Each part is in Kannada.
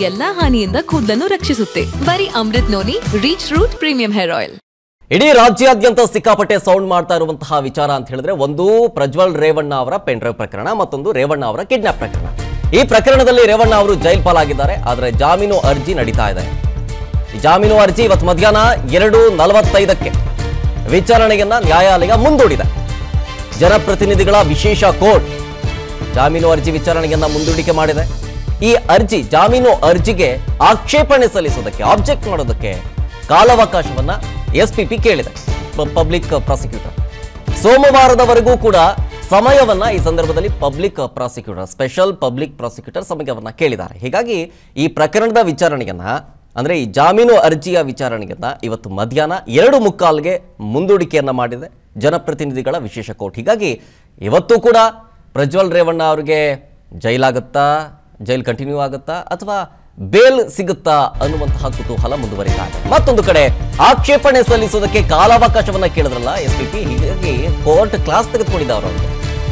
ಎಲ್ಲಾ ಹಾನಿಯಿಂದ ಕೂದಲನ್ನು ರಕ್ಷಿಸುತ್ತೆ ಬರೀ Amrut noni reach root premium hair oil ಇಡೀ ರಾಜ್ಯಾದ್ಯಂತ ಸಿಕ್ಕಾಪಟ್ಟೆ ಸೌಂಡ್ ಮಾಡ್ತಾ ಇರುವಂತಹ ವಿಚಾರ ಅಂತ ಹೇಳಿದ್ರೆ ಒಂದು ಪ್ರಜ್ವಲ್ ರೇವಣ್ಣ ಅವರ ಪೆನ್ ಡ್ರೈವ್ ಪ್ರಕರಣ ಮತ್ತೊಂದು ರೇವಣ್ಣ ಅವರ ಕಿಡ್ನಾಪ್ ಪ್ರಕರಣ ಈ ಪ್ರಕರಣದಲ್ಲಿ ರೇವಣ್ಣ ಅವರು ಜೈಲ್ ಪಾಲಾಗಿದ್ದಾರೆ ಆದರೆ ಜಾಮೀನು ಅರ್ಜಿ ನಡೀತಾ ಇದೆ ಈ ಜಾಮೀನು ಅರ್ಜಿ ಇವತ್ತು ಮಧ್ಯಾಹ್ನ ಎರಡು ನಲವತ್ತೈದಕ್ಕೆ ವಿಚಾರಣೆಯನ್ನ ನ್ಯಾಯಾಲಯ ಮುಂದೂಡಿದೆ ಜನಪ್ರತಿನಿಧಿಗಳ ವಿಶೇಷ ಕೋರ್ಟ್ ಜಾಮೀನು ಅರ್ಜಿ ವಿಚಾರಣೆಯನ್ನ ಮುಂದೂಡಿಕೆ ಮಾಡಿದೆ ಈ ಅರ್ಜಿ ಜಾಮೀನು ಅರ್ಜಿಗೆ ಆಕ್ಷೇಪಣೆ ಸಲ್ಲಿಸೋದಕ್ಕೆ ಆಬ್ಜೆಕ್ಟ್ ಮಾಡೋದಕ್ಕೆ ಕಾಲಾವಕಾಶವನ್ನ ಎಸ್ಪಿಪಿ ಕೇಳಿದೆ ಪಬ್ಲಿಕ್ ಪ್ರಾಸಿಕ್ಯೂಟರ್ ಸೋಮವಾರದವರೆಗೂ ಕೂಡ ಸಮಯವನ್ನ ಈ ಸಂದರ್ಭದಲ್ಲಿ public prosecutor special public prosecutor ಸಮಯವನ್ನ ಕೇಳಿದ್ದಾರೆ ಹೀಗಾಗಿ ಈ ಪ್ರಕರಣದ ವಿಚಾರಣೆಯನ್ನ ಅಂದ್ರೆ ಈ ಜಾಮೀನು ಅರ್ಜಿಯ ವಿಚಾರಣೆಯನ್ನ ಇವತ್ತು ಮಧ್ಯಾಹ್ನ ಎರಡು ಮುಕ್ಕಾಲ್ಗೆ ಮುಂದೂಡಿಕೆಯನ್ನ ಮಾಡಿದೆ ಜನಪ್ರತಿನಿಧಿಗಳ ವಿಶೇಷ ಕೋರ್ಟ್ ಹೀಗಾಗಿ ಇವತ್ತು ಕೂಡ ಪ್ರಜ್ವಲ್ ರೇವಣ್ಣ ಅವರಿಗೆ ಜೈಲಾಗುತ್ತಾ ಜೈಲ್ ಕಂಟಿನ್ಯೂ ಆಗುತ್ತಾ ಅಥವಾ ಬೇಲ್ ಸಿಗುತ್ತಾ ಅನ್ನುವಂತಹ ಕುತೂಹಲ ಮುಂದುವರಿತಾ ಇದೆ ಮತ್ತೊಂದು ಕಡೆ ಆಕ್ಷೇಪಣೆ ಸಲ್ಲಿಸೋದಕ್ಕೆ ಕಾಲಾವಕಾಶವನ್ನ ಕೇಳಿದ್ರಲ್ಲ ಎಸ್ ಪಿ ಪಿ ಹೀಗಾಗಿ ಕೋರ್ಟ್ ಕ್ಲಾಸ್ ತೆಗೆದುಕೊಂಡಿದ್ದಾರೆ ಅವರು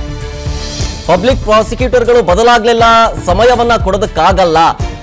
ಪಬ್ಲಿಕ್ ಪ್ರಾಸಿಕ್ಯೂಟರ್ಗಳು ಬದಲಾಗ್ಲಿಲ್ಲ ಸಮಯವನ್ನ ಕೊಡೋದಕ್ಕಾಗಲ್ಲ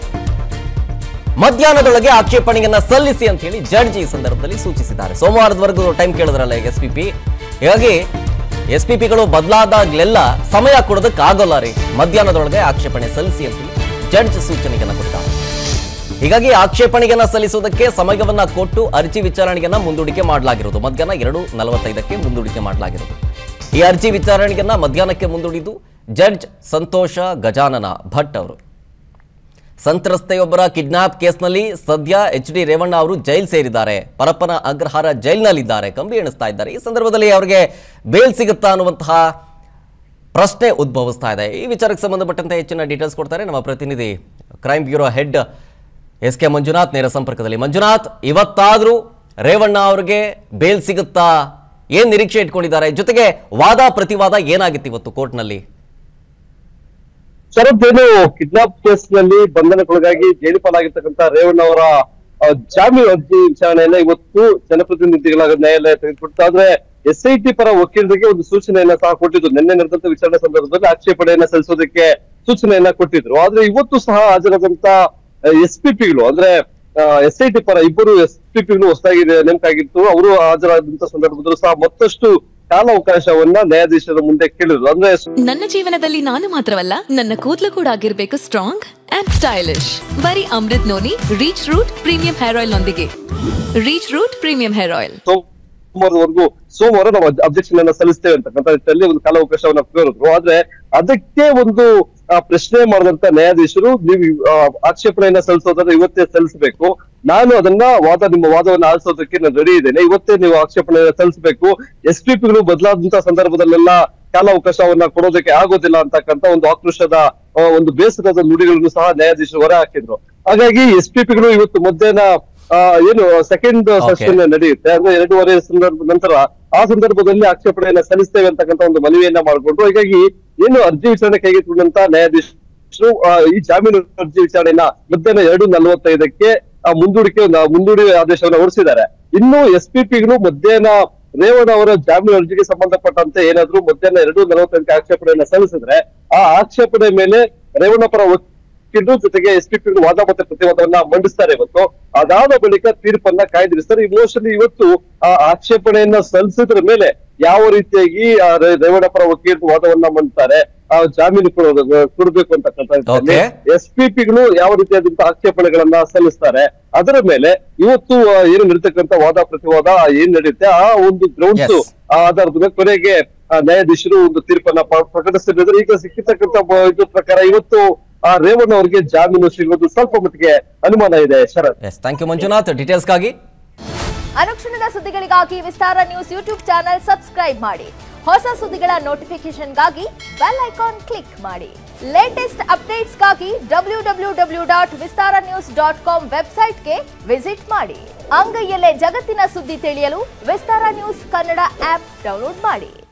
ಮಧ್ಯಾಹ್ನದೊಳಗೆ ಆಕ್ಷೇಪಣೆಯನ್ನ ಸಲ್ಲಿಸಿ ಅಂತ ಹೇಳಿ ಜಡ್ಜ್ ಈ ಸಂದರ್ಭದಲ್ಲಿ ಸೂಚಿಸಿದ್ದಾರೆ ಸೋಮವಾರದವರೆಗೂ ಟೈಮ್ ಕೇಳಿದ್ರಲ್ಲ ಎಸ್ ಪಿ ಪಿ ಹೀಗಾಗಿ ಎಸ್ ಪಿ ಪಿಗಳು ಬದಲಾದಾಗ್ಲೆಲ್ಲ ಸಮಯ ಕೊಡೋದಕ್ಕಾಗಲ್ಲ ರೀ ಮಧ್ಯಾಹ್ನದೊಳಗೆ ಆಕ್ಷೇಪಣೆ ಸಲ್ಲಿಸಿ ಅಂತ ಹೇಳಿ ಜಡ್ಜ್ ಸೂಚನೆಯನ್ನ ಕೊಡ್ತಾರೆ ಹೀಗಾಗಿ ಆಕ್ಷೇಪಣೆಯನ್ನ ಸಲ್ಲಿಸುವುದಕ್ಕೆ ಸಮಯವನ್ನ ಕೊಟ್ಟು ಅರ್ಜಿ ವಿಚಾರಣೆಯನ್ನ ಮುಂದೂಡಿಕೆ ಮಾಡಲಾಗಿರೋದು ಮಧ್ಯಾಹ್ನ ಎರಡು ನಲವತ್ತೈದಕ್ಕೆ ಮುಂದೂಡಿಕೆ ಮಾಡಲಾಗಿರೋದು ಈ ಅರ್ಜಿ ವಿಚಾರಣೆಯನ್ನ ಮಧ್ಯಾಹ್ನಕ್ಕೆ ಮುಂದೂಡಿದ್ದು ಜಡ್ಜ್ ಸಂತೋಷ ಗಜಾನನ ಭಟ್ ಅವರು ಸಂತ್ರಸ್ತೆಯೊಬ್ಬರ ಕಿಡ್ನಾಪ್ ಕೇಸ್ನಲ್ಲಿ ಸದ್ಯ ಎಚ್ ಡಿ ರೇವಣ್ಣ ಅವರು ಜೈಲ್ ಸೇರಿದ್ದಾರೆ ಪರಪ್ಪನ ಅಗ್ರಹಾರ ಜೈಲ್ನಲ್ಲಿದ್ದಾರೆ ಕಂಬಿ ಎಣಿಸ್ತಾ ಇದ್ದಾರೆ ಈ ಸಂದರ್ಭದಲ್ಲಿ ಅವರಿಗೆ ಬೇಲ್ ಸಿಗುತ್ತಾ ಅನ್ನುವಂತಹ ಪ್ರಶ್ನೆ ಉದ್ಭವಿಸ್ತಾ ಇದೆ ಈ ವಿಚಾರಕ್ಕೆ ಸಂಬಂಧಪಟ್ಟಂತೆ ಹೆಚ್ಚಿನ ಡೀಟೇಲ್ಸ್ ಕೊಡ್ತಾರೆ ನಮ್ಮ ಪ್ರತಿನಿಧಿ crime bureau head S K Manjunath ನೇರ ಸಂಪರ್ಕದಲ್ಲಿ ಮಂಜುನಾಥ್ ಇವತ್ತಾದ್ರೂ ರೇವಣ್ಣ ಅವರಿಗೆ ಬೇಲ್ ಸಿಗುತ್ತಾ ಏನ್ ನಿರೀಕ್ಷೆ ಇಟ್ಕೊಂಡಿದ್ದಾರೆ ಜೊತೆಗೆ ವಾದ ಪ್ರತಿವಾದ ಏನಾಗಿತ್ತು ಇವತ್ತು ಕೋರ್ಟ್ನಲ್ಲಿ ಶರತ್ ಏನು ಕಿಡ್ನಾಪ್ ಕೇಸ್ ನಲ್ಲಿ ಬಂಧನಕ್ಕೊಳಗಾಗಿ ಜೈಲು ಪಾಲಾಗಿರ್ತಕ್ಕಂಥ ರೇವಣ್ಣ ಅವರ ಆ, ಜಾಮೀನು ಅರ್ಜಿ ವಿಚಾರಣೆಯನ್ನ ಇವತ್ತು ಜನಪ್ರತಿನಿಧಿಗಳ ನ್ಯಾಯಾಲಯ ತೆಗೆದುಕೊಡ್ತಾ ಆದ್ರೆ ಎಸ್ ಐ ಟಿ ಪರ ವಕೀಲರಿಗೆ ಒಂದು ಸೂಚನೆಯನ್ನ ಸಹ ಕೊಟ್ಟಿದ್ರು ನಿನ್ನೆ ನಡೆದಂತ ವಿಚಾರಣೆ ಸಂದರ್ಭದಲ್ಲಿ ಆಕ್ಷೇಪಣೆಯನ್ನ ಸಲ್ಲಿಸೋದಕ್ಕೆ ಸೂಚನೆಯನ್ನ ಕೊಟ್ಟಿದ್ರು ಆದ್ರೆ ಇವತ್ತು ಸಹ ಹಾಜರಾದಂತ ಎಸ್ ಪಿ ಪಿಗಳು ಅಂದ್ರೆ ಎಸ್ ಐ ಟಿ ಪರ ಇಬ್ಬರು ಎಸ್ ಪಿ ಪಿಗಳು ಹೊಸದಾಗಿ ನೇಮಕ ಆಗಿತ್ತು ಅವರು ಹಾಜರಾದಂತ ಸಂದರ್ಭದಲ್ಲೂ ಸಹ ಮತ್ತಷ್ಟು ಕಾಲಾವಕಾಶವನ್ನ ನ್ಯಾಯಾಧೀಶರ ಮುಂದೆ ಕೇಳಿದ್ರು ಅಂದ್ರೆ ನನ್ನ ಜೀವನದಲ್ಲಿ ನಾನು ಮಾತ್ರವಲ್ಲ ನನ್ನ ಕೂದಲು ಕೂಡ ಆಗಿರ್ಬೇಕು ಸ್ಟ್ರಾಂಗ್ ಅಂಡ್ ಸ್ಟೈಲಿಶ್ ಬರೀ Amrut noni reach root premium hair oil ನೊಂದಿಗೆ reach root premium hair oil ಸೋಮವಾರದವರೆಗೂ ಸೋಮವಾರ ನಾವು ಅಬ್ಜೆಕ್ಷನ್ ಅನ್ನ ಸಲ್ಲಿಸ್ತೇವೆ ಅಂತಕ್ಕಂಥ ನಿಟ್ಟಿನಲ್ಲಿ ಒಂದು ಕಾಲಾವಕಾಶವನ್ನ ಕೋರಿದ್ರು ಆದ್ರೆ ಅದಕ್ಕೆ ಒಂದು ಆ, ಪ್ರಶ್ನೆ ಮಾಡಿದಂತ ನ್ಯಾಯಾಧೀಶರು ನೀವು ಆ, ಆಕ್ಷೇಪಣೆಯನ್ನ ಸಲ್ಲಿಸೋದಾದ್ರೆ ಇವತ್ತೇ ಸಲ್ಲಿಸಬೇಕು ನಾನು ಅದನ್ನ ವಾದ ನಿಮ್ಮ ವಾದವನ್ನ ಆಲಿಸೋದಕ್ಕೆ ನಾನು ರೆಡಿ ಇದ್ದೇನೆ ಇವತ್ತೇ ನೀವು ಆಕ್ಷೇಪಣೆಯನ್ನ ಸಲ್ಲಿಸಬೇಕು ಎಸ್ ಪಿ ಪಿಗಳು ಬದಲಾದಂತ ಸಂದರ್ಭದಲ್ಲೆಲ್ಲ ಕಾಲಾವಕಾಶವನ್ನ ಕೊಡೋದಕ್ಕೆ ಆಗೋದಿಲ್ಲ ಅಂತಕ್ಕಂತ ಒಂದು ಆಕ್ರೋಶದ ಆ, ಒಂದು ಬೇಸರದ ನುಡಿಗಳನ್ನು ಸಹ ನ್ಯಾಯಾಧೀಶರು ಹೊರ ಹಾಕಿದ್ರು ಹಾಗಾಗಿ ಎಸ್ ಪಿ ಪಿಗಳು ಇವತ್ತು ಮಧ್ಯಾಹ್ನ ಆ, ಏನು ಸೆಕೆಂಡ್ ಸೆಷನ್ ನಡೆಯುತ್ತೆ ಅಂದ್ರೆ ಎರಡೂವರೆ ಸಂದರ್ಭ ನಂತರ ಆ ಸಂದರ್ಭದಲ್ಲಿ ಆಕ್ಷೇಪಣೆಯನ್ನ ಸಲ್ಲಿಸ್ತೇವೆ ಅಂತಕ್ಕಂಥ ಒಂದು ಮನವಿಯನ್ನ ಮಾಡಿಕೊಂಡ್ರು ಹೀಗಾಗಿ ಏನು ಅರ್ಜಿ ವಿಚಾರಣೆ ಕೈಗೆತ್ತಿಕೊಂಡಂತ ನ್ಯಾಯಾಧೀಶರು ಆ, ಈ ಜಾಮೀನು ಅರ್ಜಿ ವಿಚಾರಣೆಯನ್ನ ಮಧ್ಯಾಹ್ನ ಎರಡು ನಲವತ್ತೈದಕ್ಕೆ ಆ, ಮುಂದೂಡಿಕೆ ಒಂದು ಮುಂದೂಡಿ ಆದೇಶವನ್ನ ಹೊರಡಿಸಿದ್ದಾರೆ ಇನ್ನು ಎಸ್ ಪಿ ಪಿಗಳು ಮಧ್ಯಾಹ್ನ ರೇವಣ್ಣ ಅವರ ಜಾಮೀನು ಅರ್ಜಿಗೆ ಸಂಬಂಧಪಟ್ಟಂತೆ ಏನಾದ್ರೂ ಮಧ್ಯಾಹ್ನ ಎರಡು ನಲವತ್ತೈದಕ್ಕೆ ಆಕ್ಷೇಪಣೆಯನ್ನ ಸಲ್ಲಿಸಿದ್ರೆ ಆ ಆಕ್ಷೇಪಣೆ ಮೇಲೆ ರೇವಣ್ಣ ಪರ ವಕೀಲರು ಜೊತೆಗೆ ಎಸ್ ಪಿ ಪಿಗಳು ವಾದ ಮತ್ತೆ ಪ್ರತಿವಾದವನ್ನ ಮಂಡಿಸ್ತಾರೆ ಇವತ್ತು ಅದಾದ ಬಳಿಕ ತೀರ್ಪನ್ನ ಕಾಯ್ದಿರಿಸ್ತಾರೆ ಇಮೋಷನಲಿ ಇವತ್ತು ಆ ಆಕ್ಷೇಪಣೆಯನ್ನ ಸಲ್ಲಿಸಿದ್ರ ಮೇಲೆ ಯಾವ ರೀತಿಯಾಗಿ ಆ ರೇ- ರೇವಣ್ಣ ಪರ ವಕೀಲರು ವಾದವನ್ನ ಮಂಡ್ತಾರೆ ಆ ಜಾಮೀನು ಕೊಡೋದು ಕೊಡಬೇಕು ಅಂತಕ್ಕಂಥ Okay. ಎಸ್ ಪಿ ಪಿಗಳು ಯಾವ ರೀತಿಯಾದಂತಹ ಆಕ್ಷೇಪಣೆಗಳನ್ನ ಸಲ್ಲಿಸ್ತಾರೆ ಅದರ ಮೇಲೆ ಇವತ್ತು ಆ, ಏನು ನಡೀತಕ್ಕಂಥ ವಾದ ಪ್ರತಿವಾದ ಏನ್ ನಡೆಯುತ್ತೆ ಆ ಒಂದು ಗ್ರೌಂಡ್ಸ್ Yes. ಆಧಾರದ ಮೇಲೆ ಕೊನೆಗೆ ಆ, ನ್ಯಾಯಾಧೀಶರು ಒಂದು ತೀರ್ಪನ್ನ ಪ- ಪ್ರಕಟಿಸಿದ್ರೆ ಈಗ ಸಿಕ್ಕಿರ್ತಕ್ಕಂಥ ಬ- ಇದ್ರ ಪ್ರಕಾರ ಇವತ್ತು ಆ ರೇವಣ್ಣ ಅವರಿಗೆ ಜಾಮೀನು ಸಿಗೋದು ಸ್ವಲ್ಪ ಮಟ್ಟಿಗೆ ಅನುಮಾನ ಇದೆ Sharath S thank you Manjunath ಡೀಟೇಲ್ಸ್ಗಾಗಿ ಅನುಕ್ಷಣದ ಸುದ್ದಿಗಳಿಗಾಗಿ Vistara news YouTube channel subscribe ಮಾಡಿ ಹೊಸ ಸುದ್ದಿಗಳ ನೋಟಿಫಿಕೇಶನ್ಗಾಗಿ ಬೆಲ್ ಐಕಾನ್ ಕ್ಲಿಕ್ ಮಾಡಿ ಲೇಟೆಸ್ಟ್ ಅಪ್ಡೇಟ್ಸ್ಗಾಗಿ W W W dot Vistara news dot com ವೆಬ್ಸೈಟ್ಗೆ ವಿಸಿಟ್ ಮಾಡಿ ಅಂಗೈಯಲ್ಲೇ ಜಗತ್ತಿನ ಸುದ್ದಿ ತಿಳಿಯಲು Vistara news Kannada app download ಮಾಡಿ